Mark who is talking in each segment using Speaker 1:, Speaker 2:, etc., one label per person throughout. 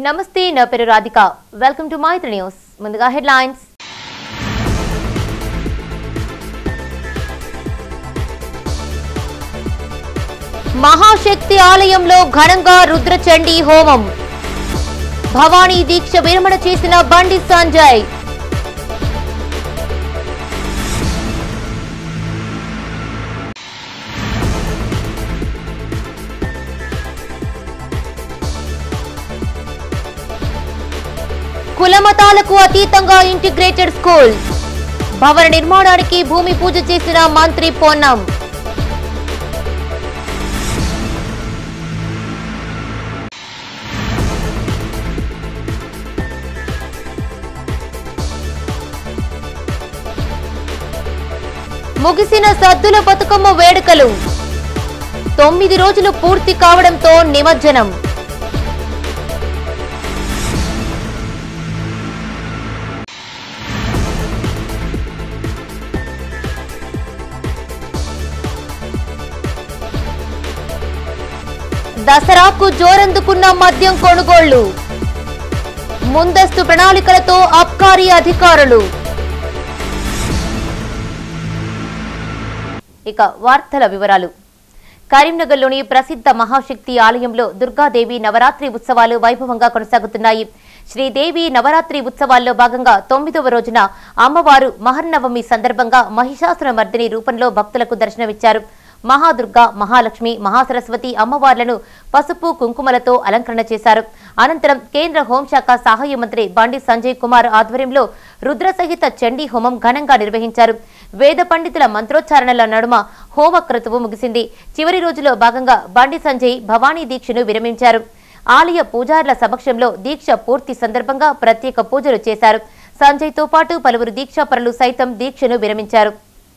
Speaker 1: నమస్తే నా పేరు Radhika welcome to Maitri news ముందుగా హెడ్లైన్స్ మహాశక్తి ఆలయంలో ఘనంగా రుద్రచండీ హోమం భవానీ దీక్ష విరమణ చేసిన బండి సంజయ్ కులమతాలకు అతీతంగా ఇంటిగ్రేటెడ్ స్కూల్ భవన నిర్మాణానికి భూమి పూజ చేసిన మంత్రి పొన్నం ముగిసిన సద్దుల బతుకమ్మ వేడుకలు తొమ్మిది రోజులు పూర్తి కావడంతో నిమజ్జనం దసరాకు జోరందుకున్న మద్యం కొనుగోళ్లు ముందస్తు ప్రణాళికలతో అబ్కారీ అధికారులు ఇక వార్తల వివరాలు కరీంనగర్లోని ప్రసిద్ధ మహాశక్తి ఆలయంలో దుర్గాదేవి నవరాత్రి ఉత్సవాలు వైభవంగా కొనసాగుతున్నాయి శ్రీదేవి నవరాత్రి ఉత్సవాల్లో భాగంగా తొమ్మిదవ రోజున అమ్మవారు మహర్నవమి సందర్భంగా మహిషాసుర మర్దిని రూపంలో భక్తులకు దర్శనమిచ్చారు మహాదుర్గ మహాలక్ష్మి మహాసరస్వతి అమ్మవార్లను పసుపు కుంకుమలతో అలంకరణ చేశారు అనంతరం కేంద్ర హోంశాఖ సహాయ మంత్రి బండి సంజయ్ కుమార్ ఆధ్వర్యంలో రుద్ర సహిత చండీ హోమం ఘనంగా నిర్వహించారు వేద పండితుల మంత్రోచ్చారణల నడుమ హోమ క్రతువు ముగిసింది చివరి రోజులో భాగంగా బండి సంజయ్ భవానీ దీక్షను విరమించారు ఆలయ పూజారుల సమక్షంలో దీక్ష పూర్తి సందర్భంగా ప్రత్యేక పూజలు చేశారు సంజయ్తో పాటు పలువురు దీక్షాపరులు సైతం దీక్షను విరమించారు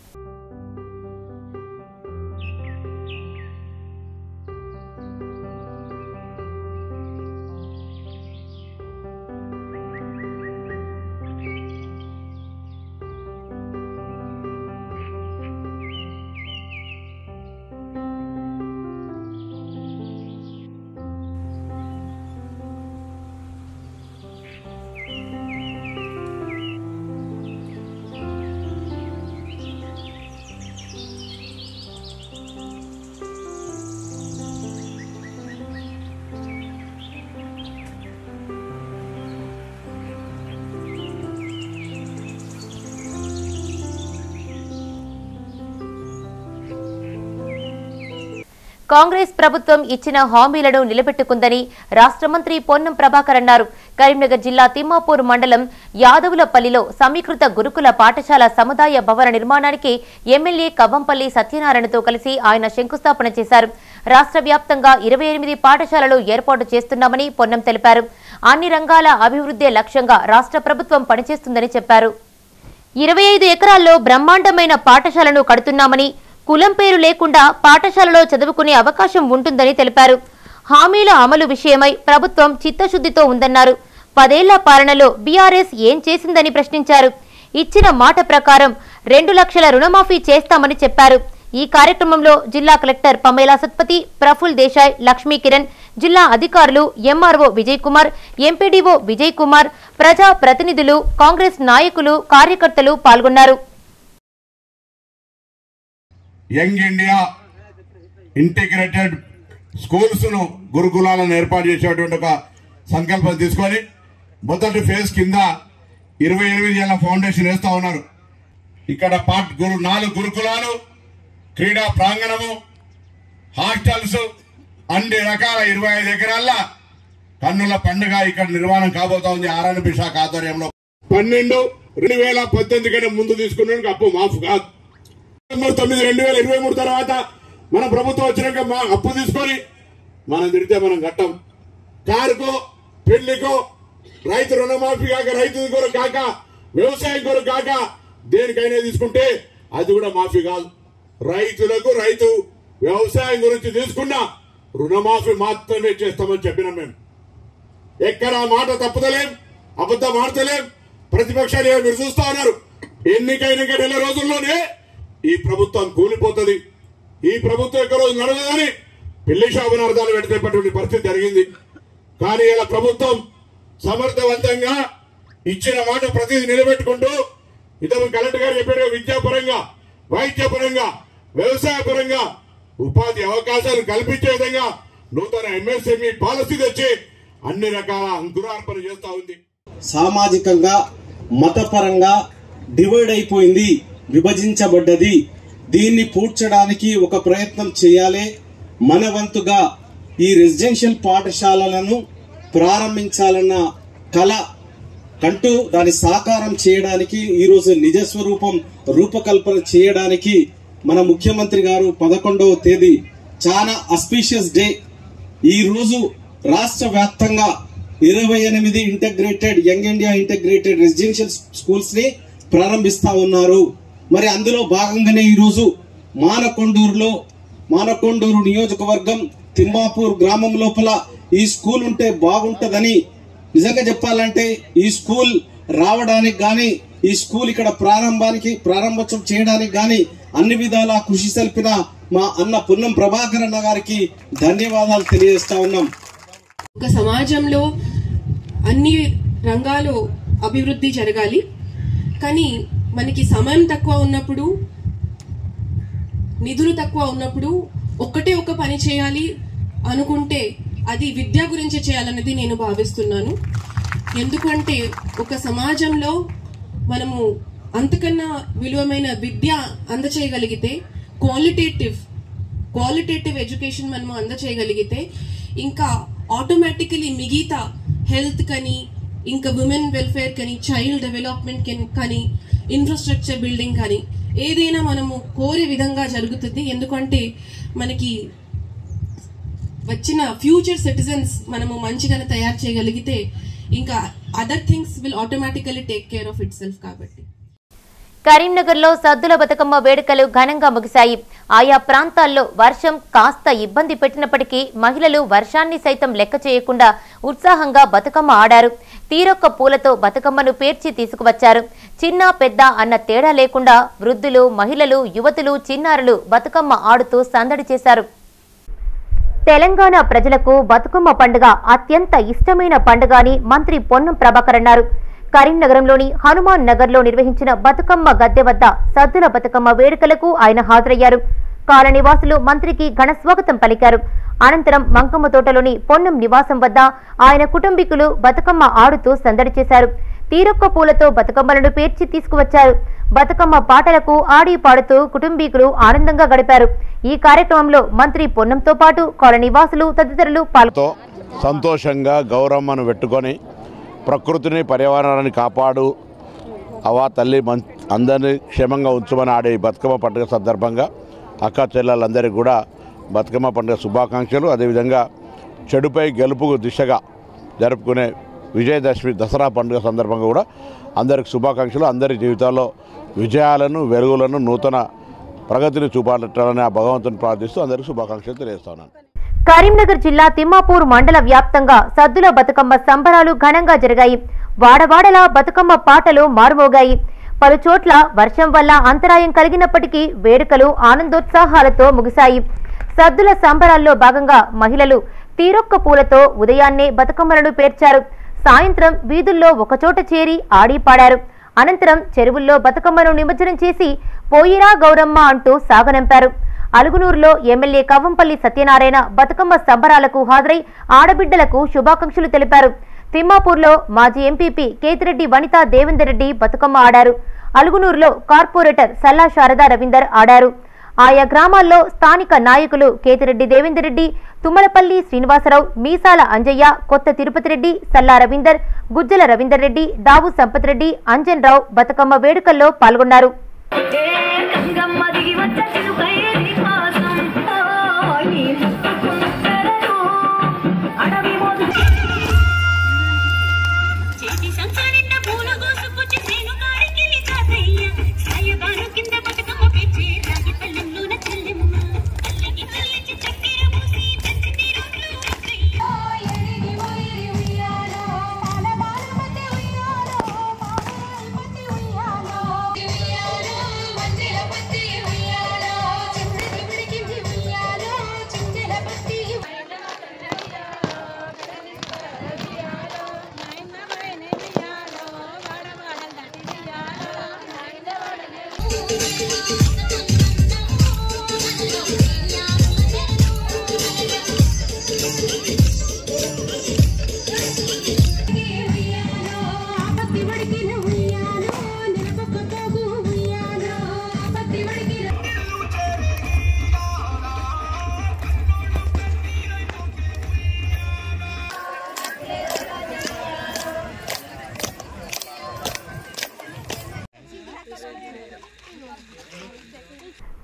Speaker 1: కాంగ్రెస్ ప్రభుత్వం ఇచ్చిన హామీలను నిలబెట్టుకుందని రాష్ట్ర మంత్రి పొన్నం ప్రభాకర్ అన్నారు కరీంనగర్ జిల్లా తిమ్మాపూర్ మండలం యాదవులపల్లిలో సమీకృత గురుకుల పాఠశాల సముదాయ భవన నిర్మాణానికి ఎమ్మెల్యే కవ్వంపల్లి సత్యనారాయణతో కలిసి ఆయన శంకుస్థాపన చేశారు రాష్ట్ర వ్యాప్తంగా ఇరవై ఎనిమిది పాఠశాలలు ఏర్పాటు చేస్తున్నామని పొన్నం తెలిపారు అన్ని రంగాల అభివృద్ధే లక్ష్యంగా రాష్ట్ర ప్రభుత్వం పనిచేస్తుందని చెప్పారు ఇరవై ఐదు ఎకరాల్లో బ్రహ్మాండమైన పాఠశాలను కడుతున్నామని కులం పేరు లేకుండా పాఠశాలలో చదువుకునే అవకాశం ఉంటుందని తెలిపారు హామీల అమలు విషయమై ప్రభుత్వం చిత్తశుద్ధితో ఉందన్నారు పదేళ్ల పాలనలో బీఆర్ఎస్ ఏం చేసిందని ప్రశ్నించారు ఇచ్చిన మాట ప్రకారం రెండు లక్షల రుణమాఫీ చేస్తామని చెప్పారు ఈ కార్యక్రమంలో జిల్లా కలెక్టర్ పమేలా సత్పతి ప్రఫుల్ దేశాయ్ లక్ష్మీ కిరణ్ జిల్లా అధికారులు ఎంఆర్ఓ విజయ్ కుమార్ ఎంపీడీఓ విజయ్ కుమార్ ప్రజా ప్రతినిధులు కాంగ్రెస్ నాయకులు కార్యకర్తలు పాల్గొన్నారు
Speaker 2: యంగ్ ఇండియా ఇంటిగ్రేటెడ్ స్కూల్స్ ను గురుకులాలను ఏర్పాటు చేసేటువంటి ఒక సంకల్పం తీసుకొని మొదటి ఫేజ్ కింద ఇరవై ఎనిమిది ఏళ్ళ ఫౌండేషన్ వేస్తా ఉన్నారు ఇక్కడ పాట్ గురు నాలుగు గురుకులాలు క్రీడా ప్రాంగణము హాస్టల్స్ అన్ని రకాల ఇరవై ఐదు ఎకరాల కన్నుల పండుగ ఇక్కడ నిర్మాణం కాబోతా ఉంది ఆర్ఎన్బి శాఖ ఆధ్వర్యంలో పన్నెండు రెండు వేల పద్దెనిమిది కంటే ముందు తీసుకున్నానికి అప్పు మాఫ్ కాదు డిసెంబర్ తొమ్మిది రెండు వేల ఇరవై మూడు తర్వాత మన ప్రభుత్వం వచ్చినాక మా అప్పు తీసుకొని మనం తిరిగితే మనం కట్టం కారుకో పెళ్లికో రైతు రుణమాఫీ కాక రైతు కొరకు కాక వ్యవసాయం కొరకు కాక దేనికైనా తీసుకుంటే అది కూడా మాఫీ కాదు రైతులకు రైతు వ్యవసాయం గురించి తీసుకున్న రుణమాఫీ మాత్రమే చేస్తామని చెప్పినాం మేము ఎక్కడ ఆ మాట తప్పుతలేం అబద్ధం ఆడతలేం ప్రతిపక్షాలు ఏమో మీరు చూస్తా ఉన్నారు ఎన్నికైన నెల రోజుల్లోనే ఈ ప్రభుత్వం కూలిపోతుంది ఈ ప్రభుత్వం ఎక్క రోజు నడవదని పెళ్లి శాపనార్థాలు పెట్టేటటువంటి పరిస్థితి జరిగింది కానీ ఇలా ప్రభుత్వం సమర్థవంతంగా ఇచ్చిన మాట ప్రతిదీ నిలబెట్టుకుంటూ ఇతను కలెక్టర్ గారు చెప్పారు విద్యాపరంగా వైద్యపరంగా వ్యవసాయ పరంగా ఉపాధి అవకాశాలు కల్పించే విధంగా నూతన ఎంఎస్ఎంఈ పాలసీ తెచ్చి అన్ని రకాల అంకురార్పణ చేస్తా ఉంది
Speaker 3: సామాజికంగా మతపరంగా డివైడ్ అయిపోయింది విభజించబడ్డది దీన్ని పూడ్చడానికి ఒక ప్రయత్నం చేయాలి మన వంతుగా ఈ రెసిడెన్షియల్ పాఠశాలలను ప్రారంభించాలన్న కళ కంటూ దాని సాకారం చేయడానికి ఈరోజు నిజ స్వరూపం రూపకల్పన చేయడానికి మన ముఖ్యమంత్రి గారు పదకొండవ తేదీ చాలా అస్పీషియస్ డే ఈ రోజు రాష్ట్ర వ్యాప్తంగా ఇరవై ఎనిమిది integrated young India integrated residential schools ని ప్రారంభిస్తా ఉన్నారు మరి అందులో భాగంగానే ఈ రోజు మానకొండూరులో మానకొండూరు నియోజకవర్గం తిమ్మాపూర్ గ్రామం లోపల ఈ స్కూల్ ఉంటే బాగుంటదని నిజంగా చెప్పాలంటే ఈ స్కూల్ రావడానికి గాని ఈ స్కూల్ ఇక్కడ ప్రారంభానికి ప్రారంభోత్సవం చేయడానికి గాని అన్ని విధాలా కృషి సల్పిన మా అన్న పున్నం ప్రభాకర్ అన్న గారికి ధన్యవాదాలు తెలియజేస్తా ఉన్నాం
Speaker 4: ఒక సమాజంలో అన్ని రంగాలు అభివృద్ధి జరగాలి కానీ మనకి సమయం తక్కువ ఉన్నప్పుడు నిధులు తక్కువ ఉన్నప్పుడు ఒక్కటే ఒక పని చేయాలి అనుకుంటే అది విద్య గురించి చేయాలన్నది నేను భావిస్తున్నాను ఎందుకంటే ఒక సమాజంలో మనము అంతకన్నా విలువమైన విద్య అందచేయగలిగితే క్వాలిటేటివ్ క్వాలిటేటివ్ ఎడ్యుకేషన్ మనము అందచేయగలిగితే ఇంకా ఆటోమేటికలీ మిగతా హెల్త్ కని ఇంకా ఉమెన్ వెల్ఫేర్ కని చైల్డ్ డెవలప్మెంట్ కానీ ఇన్ఫ్రాస్ట్రక్చర్ బిల్డింగ్ కానీ ఏదైనా మనము కోరే విధంగా జరుగుతుంది ఎందుకంటే మనకి వచ్చిన ఫ్యూచర్ సిటిజన్స్ మనము మంచిగానే తయారు చేయగలిగితే ఇంకా other things will automatically take care of itself కాబట్టి
Speaker 1: కరీంనగర్లో సద్దుల బతుకమ్మ వేడుకలు ఘనంగా ముగిశాయి ఆయా ప్రాంతాల్లో వర్షం కాస్త ఇబ్బంది పెట్టినప్పటికీ మహిళలు వర్షాన్ని సైతం లెక్క చేయకుండా ఉత్సాహంగా బతుకమ్మ ఆడారు తీరొక్క పూలతో బతుకమ్మను పేర్చి తీసుకువచ్చారు చిన్న పెద్ద అన్న తేడా లేకుండా వృద్ధులు మహిళలు యువతులు చిన్నారులు బతుకమ్మ ఆడుతూ సందడి చేశారు తెలంగాణ ప్రజలకు బతుకమ్మ పండుగ అత్యంత ఇష్టమైన పండుగ అని మంత్రి పొన్నం ప్రభాకర్ అన్నారు కరీంనగరంలోని హనుమాన్ నగర్లో నిర్వహించిన బతుకమ్మ గద్దె వద్ద సద్దుల బతుకమ్మ వేడుకలకు ఆయన హాజరయ్యారు కాలనివాసులు మంత్రికి ఘన స్వాగతం పలికారు అనంతరం మంకమ్మ తోటలోని పొన్నం నివాసం వద్ద ఆయన కుటుంబీకులు బతుకమ్మ ఆడుతూ సందడి చేశారు తీరొక్క పూలతో బతుకమ్మలను పేర్చి తీసుకువచ్చారు బతుకమ్మ పాటలకు ఆడి పాడుతూ కుటుంబీకులు ఆనందంగా గడిపారు ఈ కార్యక్రమంలో మంత్రి పొన్నంతో పాటు కాలనీవాసులు తదితరులు పాల్గొన్నారు
Speaker 5: తో సంతోషంగా గౌరమ్మను పెట్టుకొని ప్రకృతిని పర్యావరణాన్ని కాపాడు అవా తల్లి మం అందరినీ క్షేమంగా ఉంచమని ఆడే ఈ బతుకమ్మ పండుగ సందర్భంగా అక్క చెల్లెలందరికీ కూడా బతుకమ్మ పండుగ శుభాకాంక్షలు అదేవిధంగా చెడుపై గెలుపు దిశగా జరుపుకునే విజయదశమి దసరా పండుగ సందర్భంగా కూడా అందరికి శుభాకాంక్షలు అందరి జీవితాల్లో విజయాలను వెలుగులను నూతన ప్రగతిని చూపాలటాలని ఆ భగవంతుని ప్రార్థిస్తూ అందరికీ శుభాకాంక్షలు తెలియజేస్తా ఉన్నాను
Speaker 1: కరీంనగర్ జిల్లా తిమ్మాపూర్ మండల వ్యాప్తంగా సద్దుల బతుకమ్మ సంబరాలు ఘనంగా జరిగాయి వాడవాడలా బతుకమ్మ పాటలు మారుమోగాయి పలు చోట్ల వర్షం వల్ల అంతరాయం కలిగినప్పటికీ వేడుకలు ఆనందోత్సాహాలతో ముగిశాయి సద్దుల సంబరాల్లో భాగంగా మహిళలు తీరొక్క పూలతో ఉదయాన్నే బతుకమ్మలను పేర్చారు సాయంత్రం వీధుల్లో ఒకచోట చేరి ఆడి పాడారు అనంతరం చెరువుల్లో బతుకమ్మను నిమజ్జనం చేసి పోయిరా గౌరమ్మ అంటూ సాగనంపారు అలుగునూరులో ఎమ్మెల్యే కవ్వంపల్లి సత్యనారాయణ బతుకమ్మ సంబరాలకు హాజరై ఆడబిడ్డలకు శుభాకాంక్షలు తెలిపారు తిమ్మాపూర్లో మాజీ ఎంపీపీ కేతిరెడ్డి వనితా దేవేందర్ రెడ్డి బతుకమ్మ ఆడారు అలుగునూరులో కార్పొరేటర్ సల్లా శారదా రవీందర్ ఆడారు ఆయా గ్రామాల్లో స్థానిక నాయకులు కేతిరెడ్డి దేవేందర్ రెడ్డి తుమ్మలపల్లి శ్రీనివాసరావు మీసాల అంజయ్య కొత్త తిరుపతి రెడ్డి సల్లా రవీందర్ గుజ్జల రవీందర్ రెడ్డి దావు సంపత్ రెడ్డి అంజన్ రావు బతుకమ్మ వేడుకల్లో పాల్గొన్నారు
Speaker 6: ఏ గంగమ్మ దిగి వచ్చ చిలుకైది కోసం ఓ, నీ ముట్టుకుంటెరను అడవి మోదు చేతి సంసారిండ పూల గోసుకొచ్చి సేను కాడికి తాతయ్య సాయగాను కింద బతుకమ్మ పెంచి రాగి పల్లెంలోన చెల్లెమ్మ తల్లికి చెల్లించి చక్కెర మూసి పెంచి రోడ్లు అక్కయ్య
Speaker 7: ఉయ్యాలో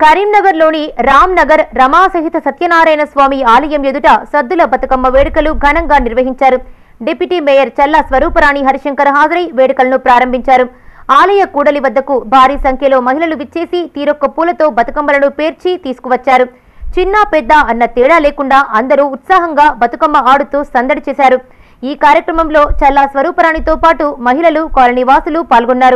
Speaker 1: కరీంనగర్లోని రామ్ నగర్ రమాసహిత సత్యనారాయణ స్వామి ఆలయం ఎదుట సద్దుల బతుకమ్మ వేడుకలు ఘనంగా నిర్వహించారు డిప్యూటీ మేయర్ చల్లా స్వరూపరాణి హరిశంకర్ హాజరై వేడుకలను ప్రారంభించారు ఆలయ కూడలి వద్దకు భారీ సంఖ్యలో మహిళలు విచ్చేసి తీరొక్క పూలతో బతుకమ్మలను పేర్చి తీసుకువచ్చారు చిన్న పెద్ద అన్న తేడా లేకుండా అందరూ ఉత్సాహంగా బతుకమ్మ ఆడుతూ సందడి చేశారు ఈ కార్యక్రమంలో చల్లా స్వరూపరాణితో పాటు మహిళలు కాలనీవాసులు పాల్గొన్నారు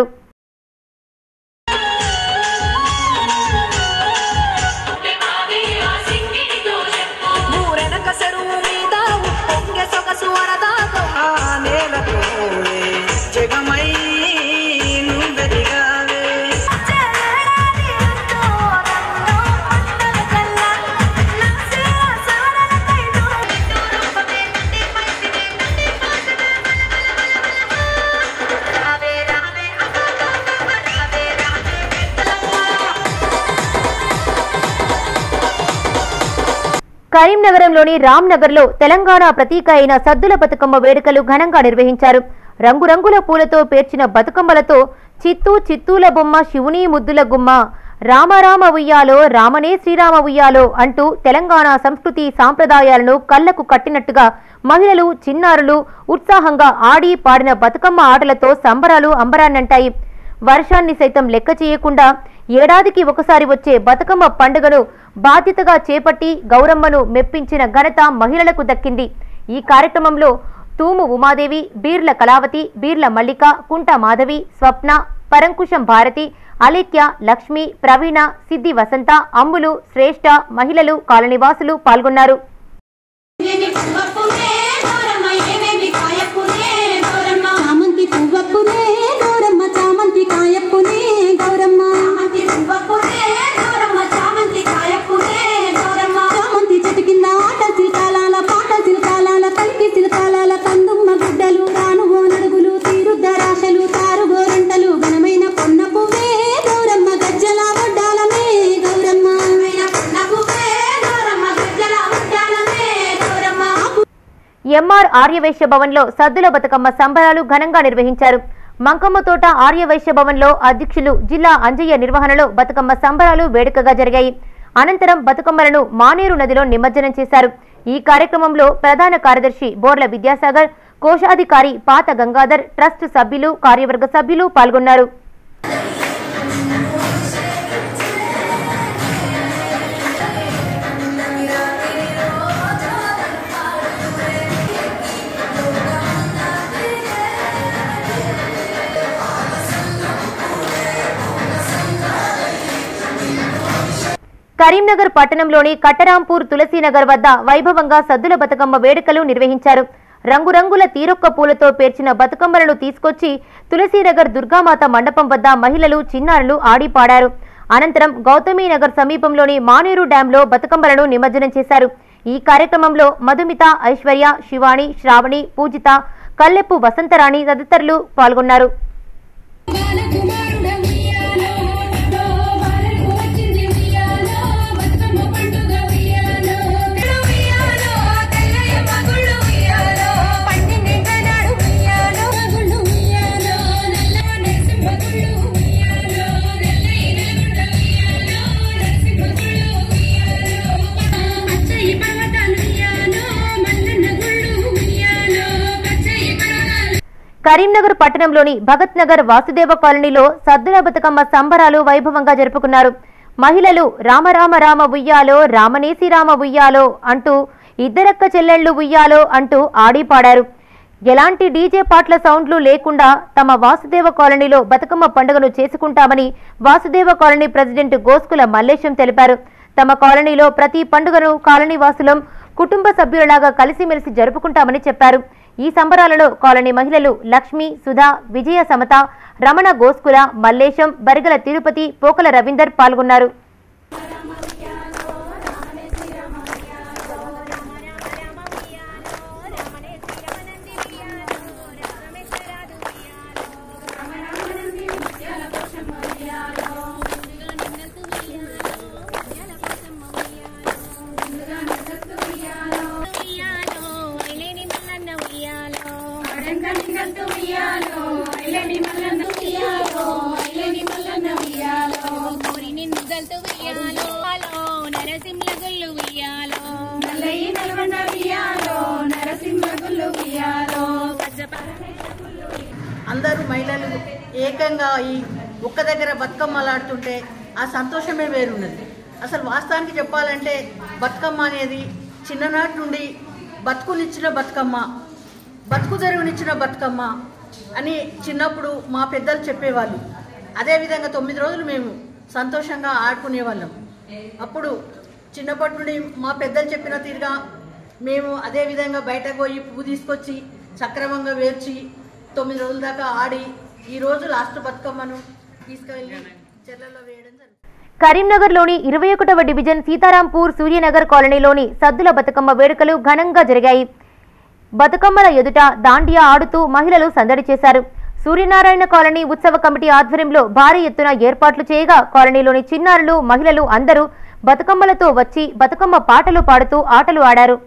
Speaker 7: ఊరెనక చెరువు మీద ఉప్పొంగె సొగసు వరదాగో ఆ నేలతోనే జగమై నువ్వెదిగావే
Speaker 1: కరీంనగరంలోని రామ్నగర్లో తెలంగాణ ప్రతీక అయిన సద్దుల బతుకమ్మ వేడుకలు ఘనంగా నిర్వహించారు రంగురంగుల పూలతో పేర్చిన బతుకమ్మలతో చిత్తూ చిత్తూల బొమ్మ శివుని ముద్దుల గుమ్మ రామరామ ఉయ్యాలో రామనే శ్రీరామ ఉయ్యాలో అంటూ తెలంగాణ సంస్కృతి సాంప్రదాయాలను కళ్లకు కట్టినట్టుగా మహిళలు చిన్నారులు ఉత్సాహంగా ఆడి పాడిన బతుకమ్మ ఆటలతో సంబరాలు అంబరాన్నంటాయి వర్షాన్ని సైతం లెక్క చేయకుండా ఏడాదికి ఒకసారి వచ్చే బతుకమ్మ పండుగను బాధ్యతగా చేపట్టి గౌరమ్మను మెప్పించిన ఘనత మహిళలకు దక్కింది ఈ కార్యక్రమంలో తూము ఉమాదేవి బీర్ల కళావతి బీర్ల మల్లిక కుంట మాధవి స్వప్న పరంకుశం భారతి అలేఖ్య లక్ష్మి ప్రవీణ సిద్ధి వసంత అమ్ములు శ్రేష్ఠ మహిళలు కాలనివాసులు పాల్గొన్నారు
Speaker 8: చామంతి పువ్వప్పునే గౌరమ్మ చామంతి కాయప్పునే గౌరమ్మ చామంతి చెట్టు కింద ఆట సిల్కాలాల పాట సిల్కాలాల కలికి సిల్కాలాల కందుమ్మ గుడ్డలు రాను నడుగులు తీరుద్దరాశలు తారు గోరంటలు ఘనమైన పొన్న పువ్వే గౌరమ్మ గజ్జల వడ్డాలమే గౌరమ్మ
Speaker 1: ఎంఆర్ ఆర్యవైశ్య భవన్లో సద్దుల బతుకమ్మ సంబరాలు ఘనంగా నిర్వహించారు మంకమ్మ తోట ఆర్యవైశ్య భవన్లో అధ్యక్షులు జిల్లా అంజయ్య నిర్వహణలో బతుకమ్మ సంబరాలు వేడుకగా జరిగాయి అనంతరం బతుకమ్మలను మానేరు నదిలో నిమజ్జనం చేశారు ఈ కార్యక్రమంలో ప్రధాన కార్యదర్శి బోర్ల విద్యాసాగర్ కోశాధికారి పాత గంగాధర్ ట్రస్ట్ సభ్యులు కార్యవర్గ సభ్యులు పాల్గొన్నారు కరీంనగర్ పట్టణంలోని కట్టరాంపూర్ తులసీనగర్ వద్ద వైభవంగా సద్దుల బతుకమ్మ వేడుకలు నిర్వహించారు రంగురంగుల తీరొక్క పూలతో పేర్చిన బతుకమ్మలను తీసుకొచ్చి తులసీనగర్ దుర్గామాత మండపం వద్ద మహిళలు చిన్నారులు ఆడి పాడారు అనంతరం గౌతమీనగర్ సమీపంలోని మానేరు డ్యాంలో బతుకమ్మలను నిమజ్జనం చేశారు ఈ కార్యక్రమంలో మధుమిత ఐశ్వర్య శివాణి శ్రావణి పూజిత కల్లెప్పు వసంతరాణి తదితరులు పాల్గొన్నారు
Speaker 8: బాలకుమారుడ ఉయ్యాలో బాలకు వచ్చింది ఉయ్యాలో బతుకమ్మ పండుగ ఉయ్యాలో ఉయ్యాలో తెల్లయ్య మగుళ్ళు ఉయ్యాలో పండిన నాడు ఉయ్యాలో మగుళ్ళు ఉయ్యాలో నల్ల నరసింహ గుళ్ళు ఉయ్యాలో నల్లయ్య నరుడ ఉయ్యాలో నరసింహ గుళ్ళు ఉయ్యాలో అచ్చయ్య పర్వతాలు ఉయ్యాలో మల్లన్న గుళ్ళు ఉయ్యాలో పచ్చయ్య పర్వతాలు
Speaker 1: కరీంనగర్ పట్టణంలోని భగత్ నగర్ వాసుదేవ కాలనీలో సద్దుల బతుకమ్మ సంబరాలు వైభవంగా జరుపుకున్నారు మహిళలు రామరామ రామ ఉయ్యాలో రామనేసి రామ ఉయ్యాలో అంటూ ఇద్దరక్క చెల్లెళ్ళు ఉయ్యాలో అంటూ ఆడి పాడారు ఎలాంటి డీజే పాటల సౌండ్లు లేకుండా తమ వాసుదేవ కాలనీలో బతుకమ్మ పండుగను చేసుకుంటామని వాసుదేవ కాలనీ ప్రెసిడెంట్ గోస్కుల మల్లేశం తెలిపారు తమ కాలనీలో ప్రతి పండుగను కాలనీ వాసులం కుటుంబ సభ్యులలాగా కలిసిమెలిసి జరుపుకుంటామని చెప్పారు ఈ సంబరాలలో కాలనీ మహిళలు లక్ష్మి సుధా విజయ సమత రమణ గోస్కుల మల్లేశం బరిగల తిరుపతి పోకల రవీందర్ పాల్గొన్నారు
Speaker 8: కోరి నిన్ను
Speaker 9: వెళ్తూ ఉయ్యాలో నరసింహ గుళ్ళు ఉయ్యాలో నల్లయ్య నల్గొండ ఉయ్యాలో నరసింహ గుళ్ళు ఉయ్యాలో
Speaker 10: అందరూ మహిళలు ఏకంగా ఈ ఒక్క దగ్గర బతుకమ్మలాడుతుంటే ఆ సంతోషమే వేరున్నది అసలు వాస్తవానికి చెప్పాలంటే బతుకమ్మ అనేది చిన్ననాటి నుండి బతుకునిచ్చిన బతుకమ్మ బతుకు తెరుగునిచ్చిన బతుకమ్మ అని చిన్నప్పుడు మా పెద్దలు చెప్పేవాళ్ళు అదేవిధంగా తొమ్మిది రోజులు మేము సంతోషంగా ఆడుకునేవాళ్ళం అప్పుడు చిన్నప్పటి నుండి మా పెద్దలు చెప్పిన తీరుగా మేము అదే విధంగా బయటకు పోయి పువ్వు తీసుకొచ్చి సక్రమంగా వేర్చి తొమ్మిది రోజుల దాకా ఆడి ఈ రోజు లాస్ట్ బతుకమ్మను తీసుకువెళ్ళి చెర్లలో వేయడం జరుగుతుంది
Speaker 1: కరీంనగర్లోని ఇరవై ఒకటవ డివిజన్ సీతారాంపూర్ సూర్యనగర్ కాలనీలోని సద్దుల బతుకమ్మ వేడుకలు ఘనంగా జరిగాయి బతుకమ్మల ఎదుట దాండియా ఆడుతూ మహిళలు సందడి చేశారు సూర్యనారాయణ కాలనీ ఉత్సవ కమిటీ ఆధ్వర్యంలో భారీ ఎత్తున ఏర్పాట్లు చేయగా కాలనీలోని చిన్నారులు మహిళలు అందరూ బతుకమ్మలతో వచ్చి బతుకమ్మ పాటలు పాడుతూ ఆటలు ఆడారు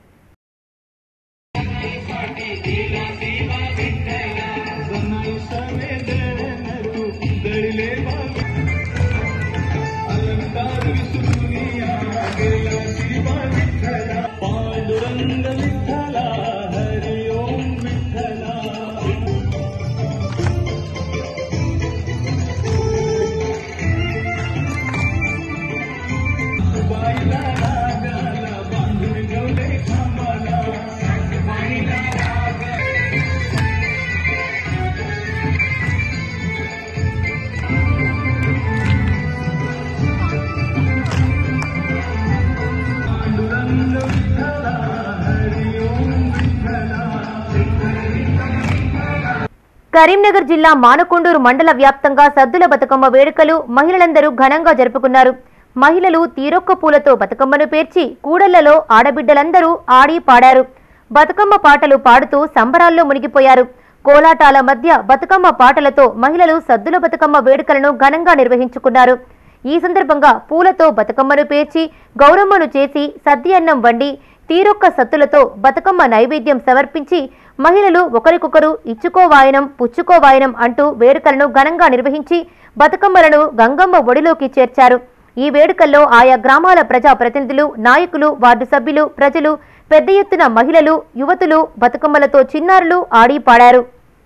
Speaker 1: కరీంనగర్ జిల్లా మానకొండూరు మండల వ్యాప్తంగా సద్దుల బతుకమ్మ వేడుకలు మహిళలందరూ ఘనంగా జరుపుకున్నారు మహిళలు తీరొక్క పూలతో బతుకమ్మను పేర్చి కూడళ్లలో ఆడబిడ్డలందరూ ఆడి పాడారు బతుకమ్మ పాటలు పాడుతూ సంబరాల్లో మునిగిపోయారు కోలాటాల మధ్య బతుకమ్మ పాటలతో మహిళలు సద్దుల బతుకమ్మ వేడుకలను ఘనంగా నిర్వహించుకున్నారు ఈ సందర్భంగా పూలతో బతుకమ్మను పేర్చి గౌరమ్మను చేసి సద్ది అన్నం వండి తీరొక్క సత్తులతో బతుకమ్మ నైవేద్యం సమర్పించి మహిళలు ఒకరికొకరు ఇచ్చుకోవాయనం పుచ్చుకోవాయనం అంటూ వేడుకలను ఘనంగా నిర్వహించి బతుకమ్మలను గంగమ్మ ఒడిలోకి చేర్చారు ఈ వేడుకల్లో ఆయా గ్రామాల ప్రజా ప్రతినిధులు నాయకులు వార్డు సభ్యులు ప్రజలు పెద్ద ఎత్తున మహిళలు యువతులు బతుకమ్మలతో చిన్నారులు ఆడి పాడారు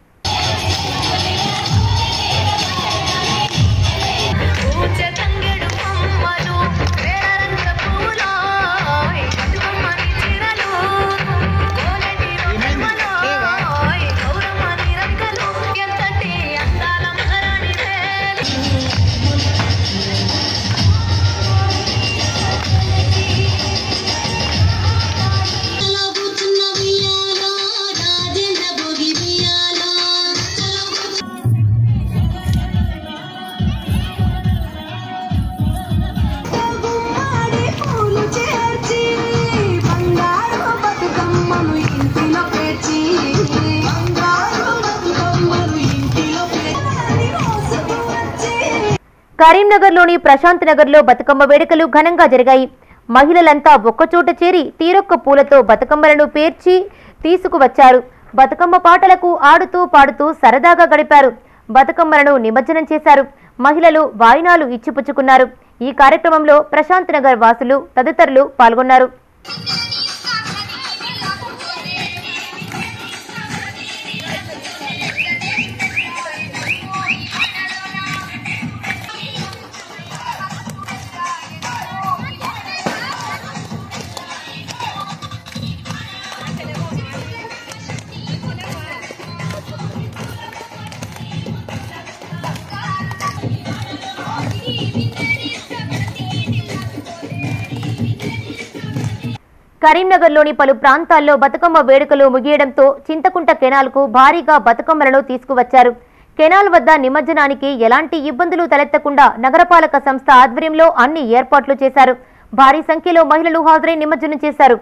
Speaker 1: కరీంనగర్లోని ప్రశాంత్ నగర్లో బతుకమ్మ వేడుకలు ఘనంగా జరిగాయి మహిళలంతా ఒక్కచోట చేరి తీరొక్క పూలతో బతుకమ్మలను పేర్చి తీసుకువచ్చారు బతుకమ్మ పాటలకు ఆడుతూ పాడుతూ సరదాగా గడిపారు బతుకమ్మలను నిమజ్జనం చేశారు మహిళలు వాయినాలు ఇచ్చిపుచ్చుకున్నారు ఈ కార్యక్రమంలో ప్రశాంత్ నగర్ వాసులు తదితరులు పాల్గొన్నారు కరీంనగర్లోని పలు ప్రాంతాల్లో బతుకమ్మ వేడుకలు ముగియడంతో చింతకుంట కెనాల్కు భారీగా బతుకమ్మలను తీసుకువచ్చారు కెనాల్ వద్ద నిమజ్జనానికి ఎలాంటి ఇబ్బందులు తలెత్తకుండా నగరపాలక సంస్థ ఆధ్వర్యంలో అన్ని ఏర్పాట్లు చేశారు భారీ సంఖ్యలో మహిళలు హాజరై నిమజ్జనం చేశారు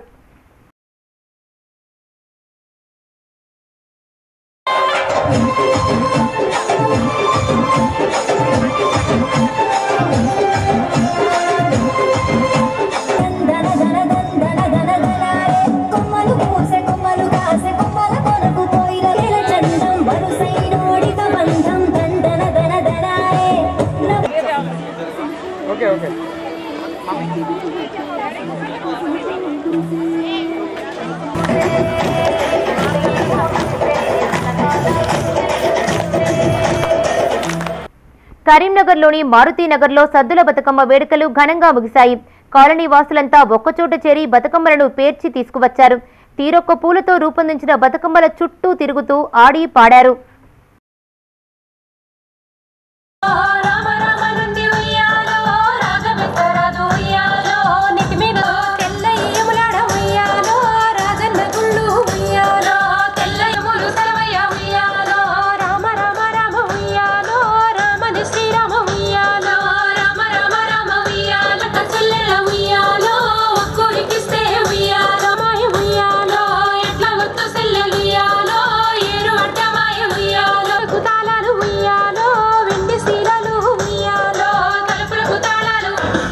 Speaker 8: కొమ్మలు పూసే కొమ్మలు కాసే కొమ్మల కొరకు తోయిల చందం వరుసైనోడిక బంధం దండన దన దనాయే
Speaker 1: కరీంనగర్లోని మారుతీనగర్లో సద్దుల బతుకమ్మ వేడుకలు ఘనంగా ముగిశాయి కాలనీ వాసులంతా ఒక్కచోట చేరి బతుకమ్మలను పేర్చి తీసుకువచ్చారు తీరొక్క పూలతో రూపొందించిన బతుకమ్మల చుట్టూ తిరుగుతూ ఆడి పాడారు
Speaker 9: రామ రామ నుండి ఉయ్యాలో రాగమెత్తరాదు ఉయ్యాలో నెత్తి మీద తెల్ల ఏములాడ ఉయ్యాలో రాజన్న గుళ్ళు ఉయ్యాలో తెల్ల ఎములు తలవయ్య ఉయ్యాలో రామ రామ రామ ఉయ్యాలో రామని శ్రీరామ ఉయ్యాలో రామ రామ రామ ఉయ్యాలో చెల్లెల ఉయ్యాలో ఒక్కరికిస్తే ఉయ్యాలో మాయ ఉయ్యాలో ఎట్లా వత్తు సెల్లెలు ఉయ్యాలో ఏరు అడ్డమాయ ఉయ్యాలో కుతాలాలు ఉయ్యాలో వెండి శీలలు ఉయ్యాలో తలుపులకు తాళాలు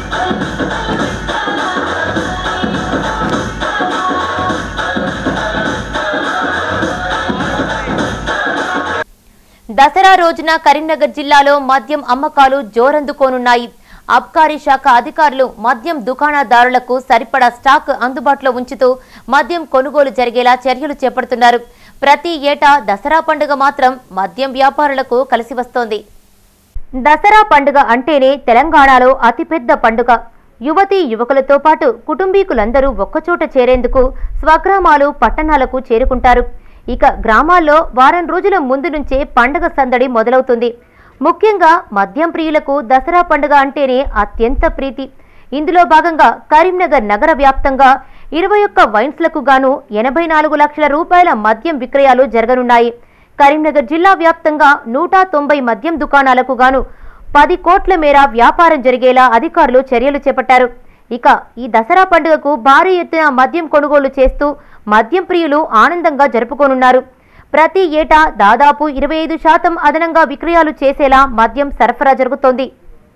Speaker 1: దసరా రోజున కరీంనగర్ జిల్లాలో మద్యం అమ్మకాలు జోరందుకోనున్నాయి అబ్కారీ శాఖ అధికారులు మద్యం దుకాణదారులకు సరిపడా స్టాక్ అందుబాటులో ఉంచుతూ మద్యం కొనుగోలు జరిగేలా చర్యలు చేపడుతున్నారు ప్రతి ఏటా దసరా పండుగ మాత్రం మద్యం వ్యాపారులకు కలిసి వస్తోంది దసరా పండుగ అంటేనే తెలంగాణలో అతిపెద్ద పండుగ యువతీ యువకులతో పాటు కుటుంబీకులందరూ ఒక్కచోట చేరేందుకు స్వగ్రామాలు పట్టణాలకు చేరుకుంటారు ఇక గ్రామాల్లో వారం రోజుల ముందు నుంచే పండుగ సందడి మొదలవుతుంది ముఖ్యంగా మద్యం ప్రియులకు దసరా పండుగ అంటేనే అత్యంత ప్రీతి ఇందులో భాగంగా కరీంనగర్ నగర వ్యాప్తంగా ఇరవై ఒక్క వైన్స్లకు గాను ఎనభై నాలుగు లక్షల రూపాయల మద్యం విక్రయాలు జరగనున్నాయి కరీంనగర్ జిల్లా వ్యాప్తంగా నూట తొంభై మద్యం దుకాణాలకు గాను పది కోట్ల మేర వ్యాపారం జరిగేలా అధికారులు చర్యలు చేపట్టారు ఇక ఈ దసరా పండుగకు భారీ ఎత్తున మద్యం కొనుగోలు చేస్తూ మద్యం ప్రియులు ఆనందంగా జరుపుకోనున్నారు ప్రతి ఏటా దాదాపు ఇరవై ఐదు శాతం అదనంగా విక్రయాలు చేసేలా మద్యం సరఫరా జరుగుతోంది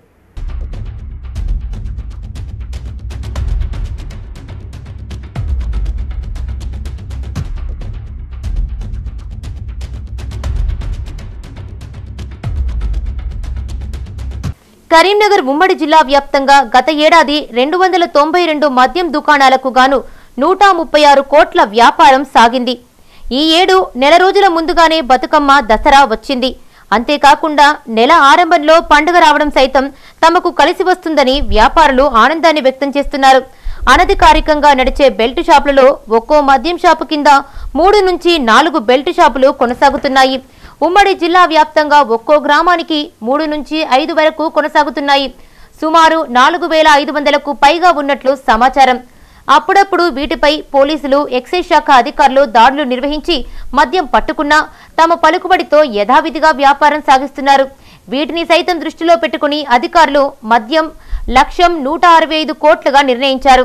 Speaker 1: కరీంనగర్ ఉమ్మడి జిల్లా వ్యాప్తంగా గత ఏడాది రెండు వందల తొంభై రెండు మద్యం దుకాణాలకు గాను నూట ముప్పై ఆరు కోట్ల వ్యాపారం సాగింది ఈ ఏడు నెల రోజుల ముందుగానే బతుకమ్మ దసరా వచ్చింది అంతేకాకుండా నెల ఆరంభంలో పండుగ రావడం సైతం తమకు కలిసి వస్తుందని వ్యాపారులు ఆనందాన్ని వ్యక్తం చేస్తున్నారు అనధికారికంగా నడిచే బెల్ట్ షాపులలో ఒక్కో మద్యం షాపు కింద మూడు నుంచి నాలుగు బెల్ట్ షాపులు కొనసాగుతున్నాయి ఉమ్మడి జిల్లా వ్యాప్తంగా ఒక్కో గ్రామానికి మూడు నుంచి ఐదు వరకు కొనసాగుతున్నాయి సుమారు నాలుగు వేల ఐదు వందలకు పైగా ఉన్నట్లు సమాచారం అప్పుడప్పుడు వీటిపై పోలీసులు ఎక్సైజ్ శాఖ అధికారులు దాడులు నిర్వహించి మద్యం పట్టుకున్నా తమ పలుకుబడితో యథావిధిగా వ్యాపారం సాగిస్తున్నారు వీటిని సైతం దృష్టిలో పెట్టుకుని అధికారులు మద్యం లక్ష్యం నూట అరవై ఐదు కోట్లుగా నిర్ణయించారు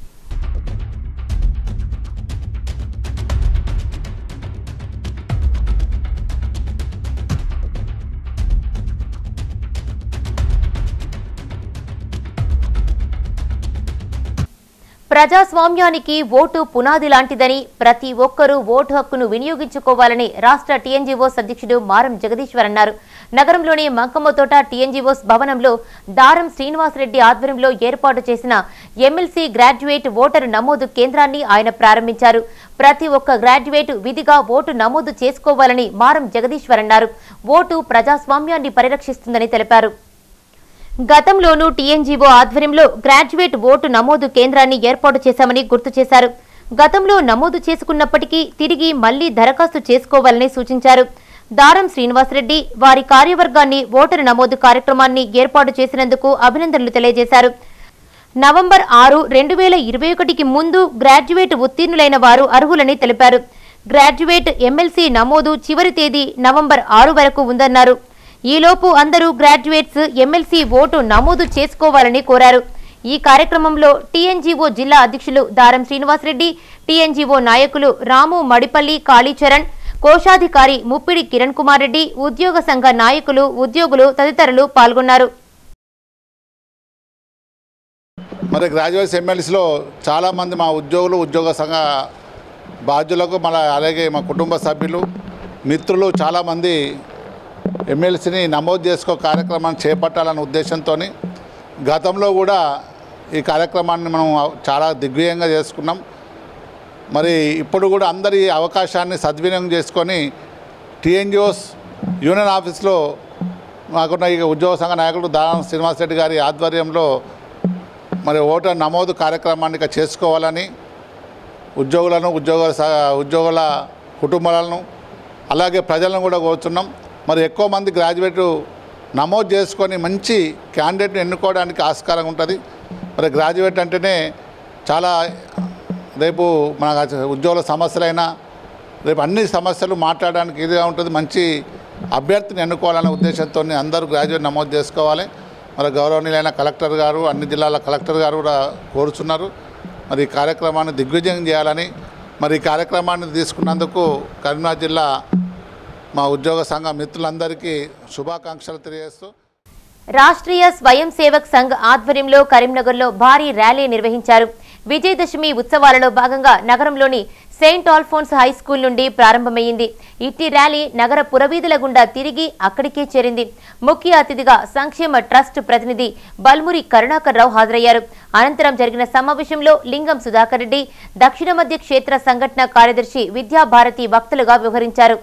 Speaker 1: ప్రజాస్వామ్యానికి ఓటు పునాది లాంటిదని ప్రతి ఒక్కరూ ఓటు హక్కును వినియోగించుకోవాలని రాష్ట్ర టీఎన్జీఓస్ అధ్యక్షుడు మారం జగదీశ్వర్ అన్నారు నగరంలోని మంకమ్మతోట టీఎన్జీఓస్ భవనంలో దారం శ్రీనివాసరెడ్డి ఆధ్వర్యంలో ఏర్పాటు చేసిన ఎమ్మెల్సీ గ్రాడ్యుయేట్ ఓటరు నమోదు కేంద్రాన్ని ఆయన ప్రారంభించారు ప్రతి ఒక్క గ్రాడ్యుయేట్ విధిగా ఓటు నమోదు చేసుకోవాలని మారం జగదీశ్వర్ అన్నారు ఓటు ప్రజాస్వామ్యాన్ని పరిరక్షిస్తుందని తెలిపారు గతంలోనూ టీఎన్జీఓ ఆధ్వర్యంలో గ్రాడ్యుయేట్ ఓటు నమోదు కేంద్రాన్ని ఏర్పాటు చేశామని గుర్తు చేశారు గతంలో నమోదు చేసుకున్నప్పటికీ తిరిగి మళ్లీ దరఖాస్తు చేసుకోవాలని సూచించారు దారం శ్రీనివాసరెడ్డి వారి కార్యవర్గాన్ని ఓటరు నమోదు కార్యక్రమాన్ని ఏర్పాటు చేసినందుకు అభినందనలు తెలియజేశారు నవంబర్ ఆరు రెండు వేల ఇరవై ఒకటికి ముందు గ్రాడ్యుయేట్ ఉత్తీర్ణులైన వారు అర్హులని తెలిపారు గ్రాడ్యుయేట్ ఎమ్మెల్సీ నమోదు చివరి తేదీ నవంబర్ ఆరు వరకు ఉందన్నారు ఈలోపు అందరూ గ్రాడ్యుయేట్స్ ఎమ్మెల్సీ ఓటు నమోదు చేసుకోవాలని కోరారు ఈ కార్యక్రమంలో టీఎన్జీఓ జిల్లా అధ్యక్షులు దారం శ్రీనివాసరెడ్డి టీఎన్జీఓ నాయకులు రాము మడిపల్లి కాళీచరణ్ కోశాధికారి ముప్పిడి కిరణ్ కుమార్ రెడ్డి ఉద్యోగ సంఘ నాయకులు ఉద్యోగులు తదితరులు పాల్గొన్నారు
Speaker 11: మరి గ్రాడ్యుయేట్స్ ఎమ్మెల్సీలో చాలామంది మా ఉద్యోగులు ఉద్యోగ సంఘ బాధ్యులకు మన అలాగే మా కుటుంబ సభ్యులు మిత్రులు చాలామంది ఎమ్మెల్సీని నమోదు చేసుకో కార్యక్రమాన్ని చేపట్టాలనే ఉద్దేశంతో గతంలో కూడా ఈ కార్యక్రమాన్ని మనం చాలా దిగ్విజయంగా చేసుకున్నాం మరి ఇప్పుడు కూడా అందరి ఈ అవకాశాన్ని సద్వినియోగం చేసుకొని టీఎన్జిఓస్ యూనియన్ ఆఫీస్లో మాకున్న ఈ ఉద్యోగ సంఘ నాయకుడు దానం శ్రీనివాస్ రెడ్డి గారి ఆధ్వర్యంలో మరి ఓటర్ నమోదు కార్యక్రమాన్ని ఇక చేసుకోవాలని ఉద్యోగులను ఉద్యోగ స- ఉద్యోగుల కుటుంబాలను అలాగే ప్రజలను కూడా కోరుతున్నాం మరి ఎక్కువ మంది గ్రాడ్యుయేట్ నమోదు చేసుకొని మంచి క్యాండిడేట్ని ఎన్నుకోవడానికి ఆస్కారం ఉంటుంది మరి గ్రాడ్యుయేట్ అంటేనే చాలా రేపు మన ఉద్యోగుల సమస్యలైనా రేపు అన్ని సమస్యలు మాట్లాడడానికి ఇదిగా ఉంటుంది మంచి అభ్యర్థిని ఎన్నుకోవాలనే ఉద్దేశంతో అందరూ గ్రాడ్యుయేట్ నమోదు చేసుకోవాలి మరి గౌరవనీయులైన కలెక్టర్ గారు అన్ని జిల్లాల కలెక్టర్ గారు కూడా కోరుచున్నారు మరి ఈ కార్యక్రమాన్ని దిగ్విజయం చేయాలని మరి ఈ కార్యక్రమాన్ని తీసుకున్నందుకు కరీంనగర్ జిల్లా మా ఉద్యోగ సంఘ మిత్రులందరికీ శుభాకాంక్షలు తెలియజేస్తూ
Speaker 1: రాష్ట్రీయ స్వయం సేవక్ సంఘ్ ఆధ్వర్యంలో కరీంనగర్లో భారీ ర్యాలీ నిర్వహించారు విజయదశమి ఉత్సవాలలో భాగంగా నగరంలోని సెయింట్ ఆల్ఫోన్స్ హై స్కూల్ నుండి ప్రారంభమైంది ఇట్టి ర్యాలీ నగర పురవీధుల గుండా తిరిగి అక్కడికే చేరింది ముఖ్య అతిథిగా సంక్షేమ ట్రస్ట్ ప్రతినిధి బల్మురి కరుణాకర్ రావు హాజరయ్యారు అనంతరం జరిగిన సమావేశంలో లింగం సుధాకర్ రెడ్డి దక్షిణ మధ్య క్షేత్ర సంఘటన కార్యదర్శి విద్యాభారతి వక్తలుగా వ్యవహరించారు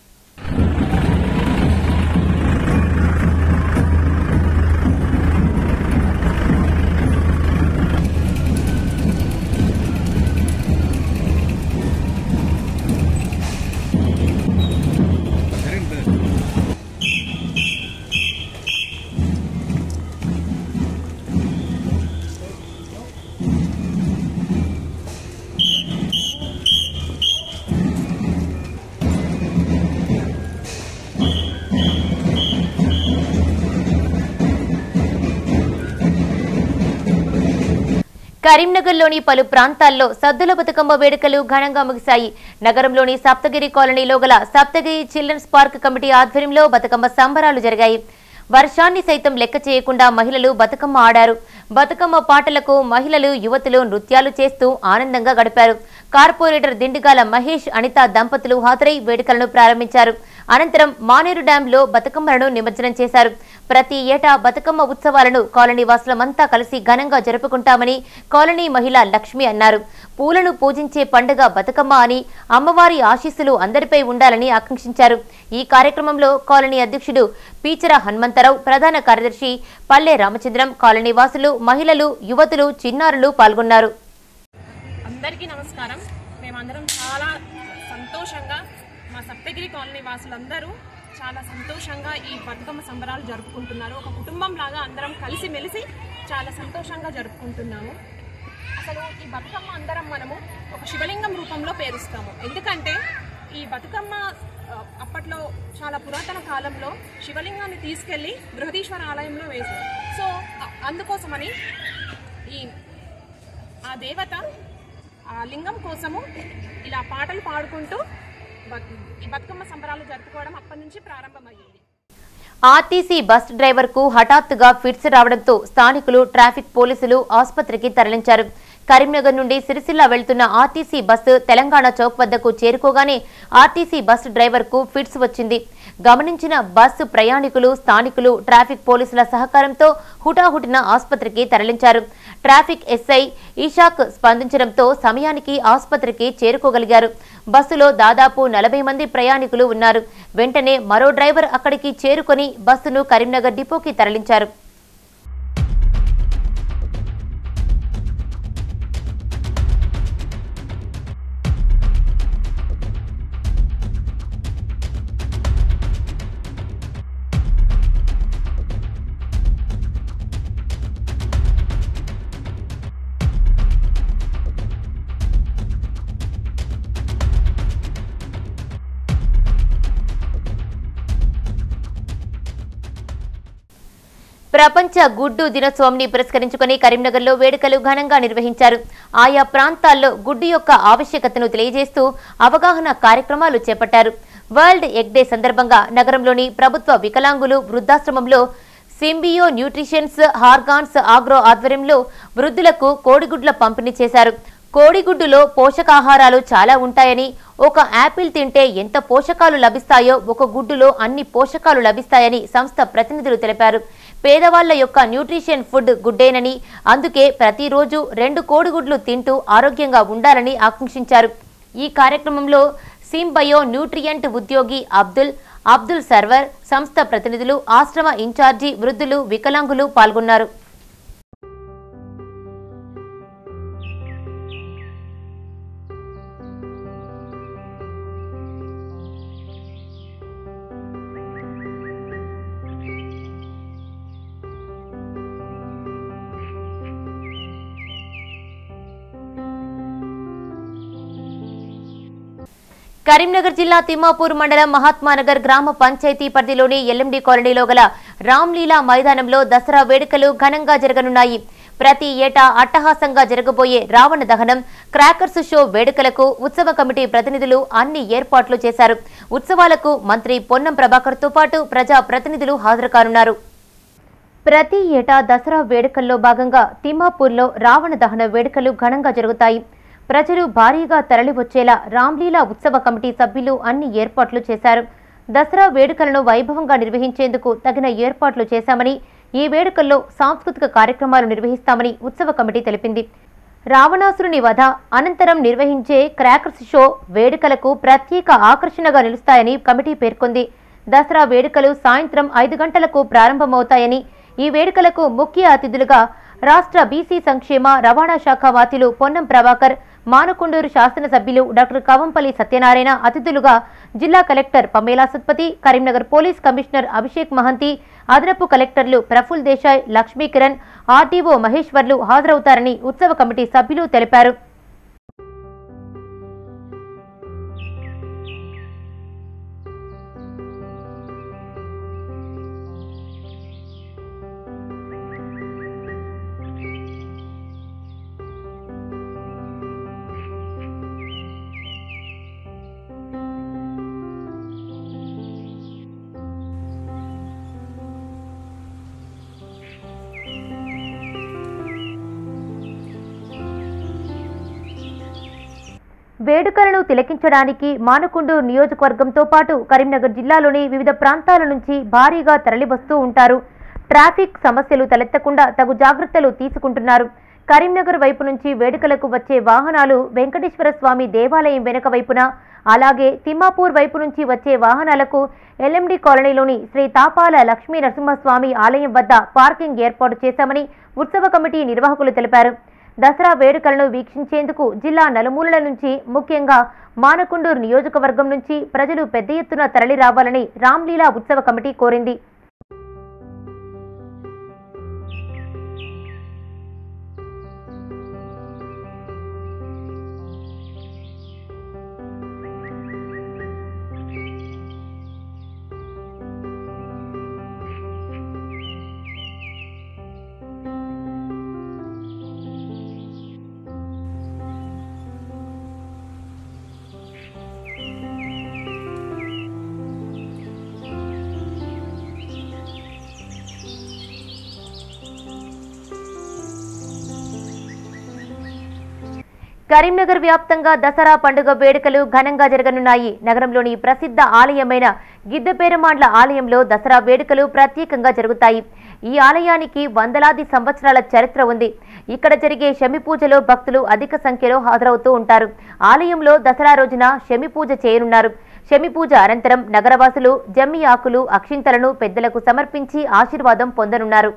Speaker 1: కరీంనగర్లోని పలు ప్రాంతాల్లో సద్దుల బతుకమ్మ వేడుకలు ఘనంగా ముగిశాయి నగరంలోని సప్తగిరి కాలనీలో గల సప్తగిరి చిల్డ్రన్స్ పార్క్ కమిటీ ఆధ్వర్యంలో బతుకమ్మ సంబరాలు జరిగాయి వర్షాన్ని సైతం లెక్క చేయకుండా మహిళలు బతుకమ్మ ఆడారు బతుకమ్మ పాటలకు మహిళలు యువతులు నృత్యాలు చేస్తూ ఆనందంగా గడిపారు కార్పొరేటర్ దిండిగాల మహేష్ అనిత దంపతులు హాజరై వేడుకలను ప్రారంభించారు అనంతరం మానేరు డ్యాంలో బతుకమ్మలను నిమజ్జనం చేశారు ప్రతి ఏటా బతుకమ్మ ఉత్సవాలను కాలనీ వాసులమంతా కలిసి ఘనంగా జరుపుకుంటామని కాలనీ మహిళ లక్ష్మి అన్నారు పూలను పూజించే పండుగ బతుకమ్మ అని అమ్మవారి ఆశీస్సులు అందరిపై ఉండాలని ఆకాంక్షించారు ఈ కార్యక్రమంలో కాలనీ అధ్యక్షుడు పీచర హనుమంతరావు ప్రధాన కార్యదర్శి పల్లె రామచంద్రం కాలనీ వాసులు మహిళలు యువతులు చిన్నారులు పాల్గొన్నారు
Speaker 12: అందరికీ నమస్కారం మేమందరం చాలా సంతోషంగా మా సప్తగిరి కాలనీ వాసులందరూ చాలా సంతోషంగా ఈ బతుకమ్మ సంబరాలు జరుపుకుంటున్నారు ఒక కుటుంబం లాగా అందరం కలిసి మెలిసి చాలా సంతోషంగా జరుపుకుంటున్నాము అసలు ఈ బతుకమ్మ అందరం మనము ఒక శివలింగం రూపంలో పేరుస్తాము ఎందుకంటే ఈ బతుకమ్మ ఆ, అప్పట్లో చాలా పురాతన కాలంలో శివలింగాన్ని తీసుకెళ్లి బృహదీశ్వర ఆలయంలో వేశారు సో అ- అందుకోసమని ఈ ఆ దేవత ఆ లింగం కోసము ఇలా పాటలు పాడుకుంటూ బతు- ఈ బతుకమ్మ సంబరాలు జరుపుకోవడం అప్పటి నుంచి ప్రారంభమయ్యింది
Speaker 1: ఆర్టీసీ బస్ డ్రైవర్ కు హఠాత్తుగా ఫిట్స్ రావడంతో స్థానికులు ట్రాఫిక్ పోలీసులు ఆసుపత్రికి తరలించారు కరీంనగర్ నుండి సిరిసిల్ల వెళ్తున్న ఆర్టీసీ బస్సు తెలంగాణ చౌక్ వద్దకు చేరుకోగానే ఆర్టీసీ బస్ డ్రైవర్ కు ఫిట్స్ వచ్చింది గమనించిన బస్సు ప్రయాణికులు స్థానికులు ట్రాఫిక్ పోలీసుల సహకారంతో హుటాహుటిన ఆసుపత్రికి తరలించారు ట్రాఫిక్ ఎస్ఐ ఈషాక్ స్పందించడంతో సమయానికి ఆసుపత్రికి చేరుకోగలిగారు బస్సులో దాదాపు నలభై మంది ప్రయాణికులు ఉన్నారు వెంటనే మరో డ్రైవర్ అక్కడికి చేరుకొని బస్సును కరీంనగర్ డిపోకి తరలించారు ప్రపంచ గుడ్డు దినోత్సవంని పురస్కరించుకుని కరీంనగర్లో వేడుకలు ఘనంగా నిర్వహించారు ఆయా ప్రాంతాల్లో గుడ్డు యొక్క ఆవశ్యకతను తెలియజేస్తూ అవగాహన కార్యక్రమాలు చేపట్టారు వరల్డ్ ఎగ్ డే సందర్భంగా నగరంలోని ప్రభుత్వ వికలాంగులు వృద్ధాశ్రమంలో సింబియో న్యూట్రిషన్స్ హార్గాన్స్ ఆగ్రో ఆధ్వర్యంలో వృద్ధులకు కోడిగుడ్ల పంపిణీ చేశారు కోడిగుడ్డులో పోషకాహారాలు చాలా ఉంటాయని ఒక యాపిల్ తింటే ఎంత పోషకాలు లభిస్తాయో ఒక గుడ్డులో అన్ని పోషకాలు లభిస్తాయని సంస్థ ప్రతినిధులు తెలిపారు పేదవాళ్ల యొక్క న్యూట్రిషన్ ఫుడ్ గుడ్డేనని అందుకే ప్రతిరోజు రెండు కోడిగుడ్లు తింటూ ఆరోగ్యంగా ఉండాలని ఆకాంక్షించారు ఈ కార్యక్రమంలో సింబయో న్యూట్రియంట్ ఉద్యోగి అబ్దుల్ అబ్దుల్ సర్వర్ సంస్థ ప్రతినిధులు ఆశ్రమ ఇన్ఛార్జి వృద్ధులు వికలాంగులు పాల్గొన్నారు కరీంనగర్ జిల్లా తిమ్మాపూర్ మండలం మహాత్మానగర్ గ్రామ పంచాయతీ పరిధిలోని ఎల్ఎండి కాలనీలో గల రామ్లీలా మైదానంలో దసరా వేడుకలు ఘనంగా జరగనున్నాయి ప్రతి ఏటా అట్టహాసంగా జరగబోయే రావణ దహనం క్రాకర్స్ షో వేడుకలకు ఉత్సవ కమిటీ ప్రతినిధులు అన్ని ఏర్పాట్లు చేశారు ఉత్సవాలకు మంత్రి పొన్నం ప్రభాకర్ తో పాటు ప్రజా ప్రతినిధులు హాజరు కానున్నారు ప్రతి ఏటా దసరా వేడుకల్లో భాగంగా తిమ్మాపూర్లో రావణ దహన వేడుకలు ఘనంగా జరుగుతాయి ప్రజలు భారీగా తరలివచ్చేలా రామ్లీలా ఉత్సవ కమిటీ సభ్యులు అన్ని ఏర్పాట్లు చేశారు దసరా వేడుకలను వైభవంగా నిర్వహించేందుకు తగిన ఏర్పాట్లు చేశామని ఈ వేడుకల్లో సాంస్కృతిక కార్యక్రమాలు నిర్వహిస్తామని ఉత్సవ కమిటీ తెలిపింది రావణాసురుని వధ అనంతరం నిర్వహించే క్రాకర్స్ షో వేడుకలకు ప్రత్యేక ఆకర్షణగా నిలుస్తాయని కమిటీ పేర్కొంది దసరా వేడుకలు సాయంత్రం ఐదు గంటలకు ప్రారంభమవుతాయని ఈ వేడుకలకు ముఖ్య అతిథులుగా రాష్ట్ర బీసీ సంక్షేమ రవాణా శాఖ వాతిలు పొన్నం ప్రభాకర్ మానకొండూరు శాసనసభ్యులు డాక్టర్ కవంపల్లి సత్యనారాయణ అతిథులుగా జిల్లా collector Pamela Satpathy Karimnagar police commissioner Abhishek Mohanty అదనపు కలెక్టర్లు ప్రఫుల్ దేశాయ్ లక్ష్మీ కిరణ్ ఆర్టీఓ మహేశ్వర్లు హాజరవుతారని ఉత్సవ కమిటీ సభ్యులు తెలిపారు వేడుకలను తిలకించడానికి మానకొండూరు నియోజకవర్గంతో పాటు కరీంనగర్ జిల్లాలోని వివిధ ప్రాంతాల నుంచి భారీగా తరలివస్తూ ఉంటారు ట్రాఫిక్ సమస్యలు తలెత్తకుండా తగు జాగ్రత్తలు తీసుకుంటున్నారు కరీంనగర్ వైపు నుంచి వేడుకలకు వచ్చే వాహనాలు వెంకటేశ్వర స్వామి దేవాలయం వెనుక వైపున అలాగే తిమ్మాపూర్ వైపు నుంచి వచ్చే వాహనాలకు ఎల్ఎండి కాలనీలోని శ్రీ తాపాల లక్ష్మీ నరసింహస్వామి ఆలయం వద్ద పార్కింగ్ ఏర్పాటు చేశామని ఉత్సవ కమిటీ నిర్వాహకులు తెలిపారు దసరా వేడుకలను వీక్షించేందుకు జిల్లా నలుమూలల నుంచి ముఖ్యంగా మానకొండూరు నియోజకవర్గం నుంచి ప్రజలు పెద్ద ఎత్తున తరలి రావాలని రామ్లీలా ఉత్సవ కమిటీ కోరింది కరీంనగర్ వ్యాప్తంగా దసరా పండుగ వేడుకలు ఘనంగా జరగనున్నాయి నగరంలోని ప్రసిద్ధ ఆలయమైన గిద్దపేరమాండ్ల ఆలయంలో దసరా వేడుకలు ప్రత్యేకంగా జరుగుతాయి ఈ ఆలయానికి వందలాది సంవత్సరాల చరిత్ర ఉంది ఇక్కడ జరిగే శమి పూజలో భక్తులు అధిక సంఖ్యలో హాజరవుతూ ఉంటారు ఆలయంలో దసరా రోజున శమి పూజ చేయనున్నారు శమి పూజ అనంతరం నగరవాసులు జమ్మి ఆకులు అక్షింతలను పెద్దలకు సమర్పించి ఆశీర్వాదం పొందనున్నారు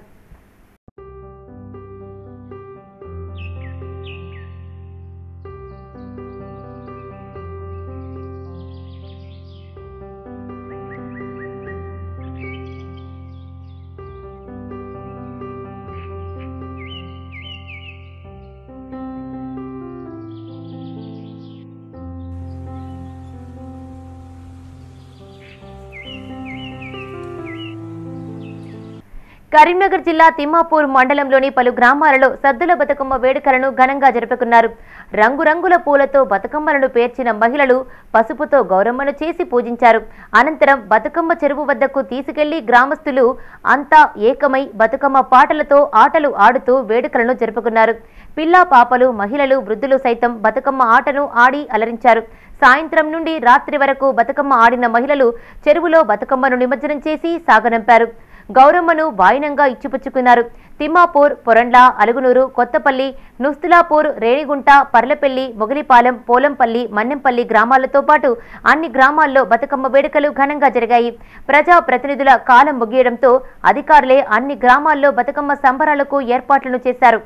Speaker 1: కరీంనగర్ జిల్లా తిమ్మాపూర్ మండలంలోని పలు గ్రామాలలో సద్దుల బతుకమ్మ వేడుకలను ఘనంగా జరుపుకున్నారు రంగురంగుల పూలతో బతుకమ్మలను పేర్చిన మహిళలు పసుపుతో గౌరమ్మను చేసి పూజించారు అనంతరం బతుకమ్మ చెరువు వద్దకు తీసుకెళ్లి గ్రామస్తులు అంతా ఏకమై బతుకమ్మ పాటలతో ఆటలు ఆడుతూ వేడుకలను జరుపుకున్నారు పిల్లా పాపలు మహిళలు వృద్ధులు సైతం బతుకమ్మ ఆటను ఆడి అలరించారు సాయంత్రం నుండి రాత్రి వరకు బతుకమ్మ ఆడిన మహిళలు చెరువులో బతుకమ్మను నిమజ్జనం చేసి సాగనంపారు గౌరమ్మను వాయినంగా ఇచ్చిపుచ్చుకున్నారు తిమ్మాపూర్ పొరండ్ల అలుగునూరు కొత్తపల్లి నుస్తులాపూర్ రేణిగుంట పర్లపల్లి మొగలిపాలెం పోలంపల్లి మన్నెంపల్లి గ్రామాలతో పాటు అన్ని గ్రామాల్లో బతుకమ్మ వేడుకలు ఘనంగా జరిగాయి ప్రజా ప్రతినిధుల కాలం ముగియడంతో అధికారులే అన్ని గ్రామాల్లో బతుకమ్మ సంబరాలకు ఏర్పాట్లను చేశారు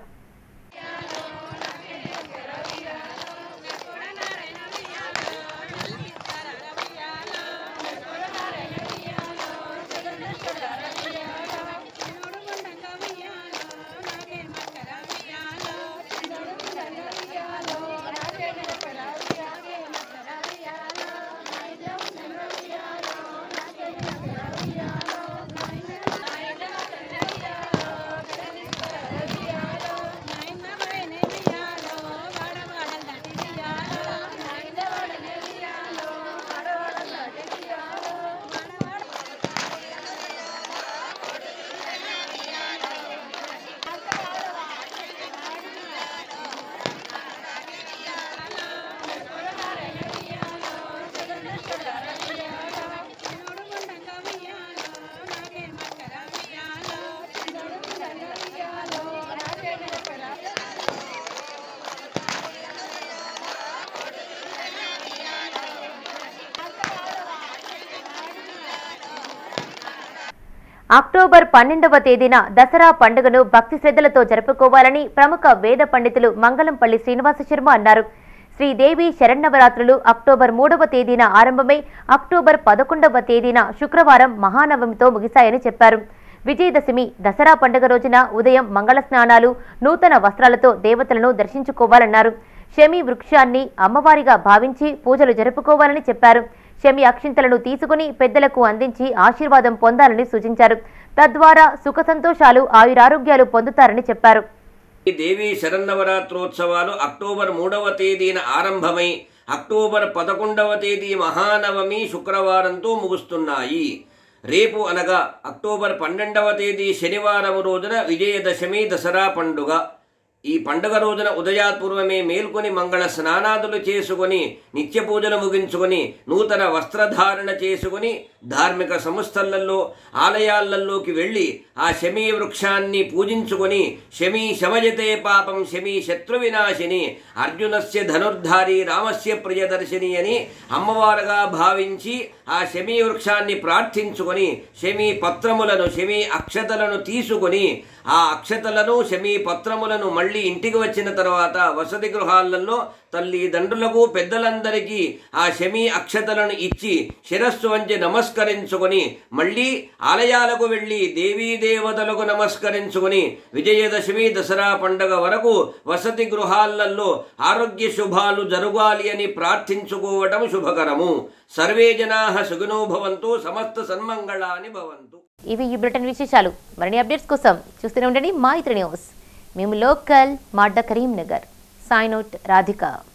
Speaker 1: అక్టోబర్ పన్నెండవ తేదీన దసరా పండుగను భక్తి శ్రద్ధలతో జరుపుకోవాలని ప్రముఖ వేద పండితులు మంగళంపల్లి శ్రీనివాస శర్మ అన్నారు శ్రీదేవి శరన్నవరాత్రులు అక్టోబర్ మూడవ తేదీన ఆరంభమై అక్టోబర్ పదకొండవ తేదీన శుక్రవారం మహానవమితో ముగిశాయని చెప్పారు విజయదశమి దసరా పండుగ రోజున ఉదయం మంగళ స్నానాలు నూతన వస్త్రాలతో దేవతలను దర్శించుకోవాలన్నారు శమి వృక్షాన్ని అమ్మవారిగా భావించి పూజలు జరుపుకోవాలని చెప్పారు శమి అక్షింతలను తీసుకుని పెద్దలకు అందించి ఆశీర్వాదం పొందాలని సూచించారు తద్వారా సుఖ సంతోషాలు ఆయురారోగ్యాలు పొందుతారని చెప్పారు
Speaker 13: ఈ దేవీ శరన్నవరాత్రోత్సవాలు అక్టోబర్ మూడవ తేదీన ఆరంభమై అక్టోబర్ పదకొండవ తేదీ మహానవమి శుక్రవారంతో ముగుస్తున్నాయి రేపు అనగా అక్టోబర్ పన్నెండవ తేదీ శనివారం రోజున విజయదశమి దసరా పండుగ ఈ పండుగ రోజున ఉదయాత్పూర్వమే మేల్కొని మంగళ స్నానాదులు చేసుకొని నిత్య పూజలు ముగించుకొని నూతన వస్త్రధారణ చేసుకొని ధార్మిక సంస్థలలో ఆలయాలలోకి వెళ్ళి ఆ శమీ వృక్షాన్ని పూజించుకొని శమీ శమజతే పాపం శమీ శత్రు వినాశిని అర్జునస్య ధనుర్ధారి రామస్య ప్రియదర్శిని అని అమ్మవారుగా భావించి ఆ శమీ వృక్షాన్ని ప్రార్థించుకొని శమీ పత్రములను శమీ అక్షతలను తీసుకొని ఆ అక్షతలను శమీ పత్రములను మళ్ళీ ఇంటికి వచ్చిన తర్వాత వసతి గృహాలలో తల్లిదండ్రులకు పెద్దలందరికీ ఆ శమీ అక్షతలను ఇచ్చి శిరస్సు వంచి నమస్కరించుకొని మళ్ళీ ఆలయాలకు వెళ్ళి దేవీ దేవతలకు నమస్కరించుకొని విజయదశమి దసరా పండగ వరకు వసతి గృహాలలో ఆరోగ్య శుభాలు జరగాలి అని ప్రార్థించుకోవటం శుభకరము సర్వే జనా సుగుణో భవంతు సమస్త సన్మంగళాని భవంతు
Speaker 1: ఇవి ఈ బ్రిటన్ విశేషాలు మరిన్ని అప్డేట్స్ కోసం చూస్తూనే ఉండండి మా ఇతర న్యూస్ మేము లోకల్ మాడ్డ కరీంనగర్ సైన్ అవుట్ రాధిక